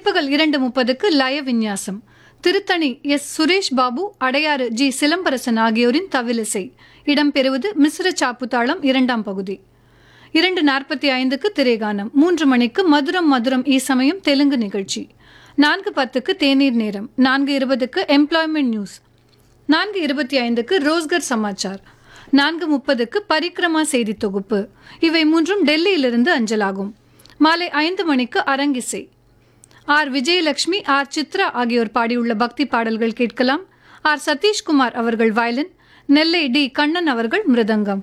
பிற்பகல் இரண்டு முப்பதுக்கு லய விந்யாசம் திருத்தணி எஸ் சுரேஷ் பாபு அடையாறு ஜி சிலம்பரசன் ஆகியோரின் தவிலிசை இடம்பெறுவது மிஸ்ர சாப்புத்தாளம் இரண்டாம் பகுதி இரண்டு நாற்பத்தி ஐந்துக்கு திரைகானம் மூன்று மணிக்கு மதுரம் மதுரம் ஈ சமயம் தெலுங்கு நிகழ்ச்சி நான்கு பத்துக்கு தேநீர் நேரம் நான்கு இருபதுக்கு எம்ப்ளாய்மெண்ட் நியூஸ் நான்கு இருபத்தி ஐந்துக்கு ரோஸ்கர் சமாச்சார் நான்கு முப்பதுக்கு பரிக்ரமா செய்தி தொகுப்பு இவை மூன்றும் டெல்லியிலிருந்து அஞ்சலாகும் மாலை ஐந்து மணிக்கு அரங்கிசை ஆர் விஜயலட்சுமி ஆர் சித்ரா ஆகியோர் பாடியுள்ள பக்தி பாடல்கள் கேட்கலாம் ஆர் சதீஷ்குமார் அவர்கள் வயலின் நெல்லை டி கண்ணன் அவர்கள் மிருதங்கம்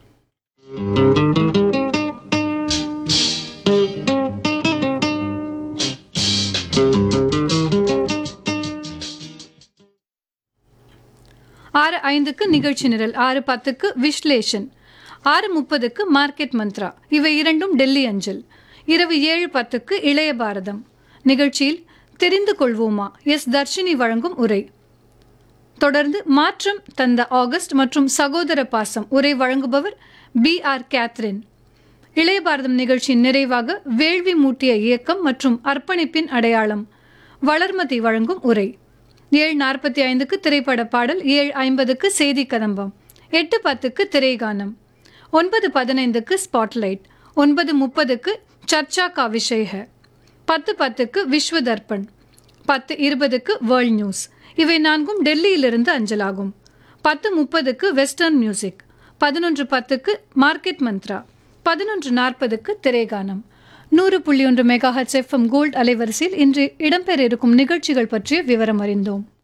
ஆறு ஐந்துக்கு நிகழ்ச்சி நிரல் ஆறு பத்துக்கு விஸ்லேஷன் ஆறு முப்பதுக்கு மார்க்கெட் மந்த்ரா இவை இரண்டும் டெல்லி அஞ்சல் இரவு ஏழு பத்துக்கு இளைய பாரதம் நிகழ்ச்சியில் தெரிந்து கொள்வோமா எஸ் தர்ஷினி வழங்கும் உரை தொடர்ந்து மாற்றம் தந்த ஆகஸ்ட் மற்றும் சகோதர பாசம் உரை வழங்குபவர் பி ஆர் கேத்ரின் இளைய பாரதம் நிகழ்ச்சியின் நிறைவாக வேள்வி மூட்டிய இயக்கம் மற்றும் அர்ப்பணிப்பின் அடையாளம் வளர்மதி வழங்கும் உரை ஏழு நாற்பத்தி ஐந்துக்கு திரைப்பட பாடல் ஏழு ஐம்பதுக்கு செய்தி கதம்பம் எட்டு பத்துக்கு திரைகானம் ஒன்பது பதினைந்துக்கு ஸ்பாட்லைட் ஒன்பது முப்பதுக்கு சர்ச்சா கா விஷய பத்து பத்துக்கு விஸ்வ தர்ப்பண் பத்து இருபதுக்கு வேர்ல்ட் நியூஸ் இவை நான்கும் டெல்லியிலிருந்து அஞ்சலாகும் பத்து முப்பதுக்கு வெஸ்டர்ன் மியூசிக் பதினொன்று பத்துக்கு மார்க்கெட் மந்த்ரா பதினொன்று நாற்பதுக்கு திரைகானம் நூறு புள்ளி ஒன்று மெகா ஹெச் எஃப்எம் கோல்ட் அலைவரிசையில் இன்று இடம்பெற இருக்கும் நிகழ்ச்சிகள் பற்றிய விவரம் அறிந்தோம்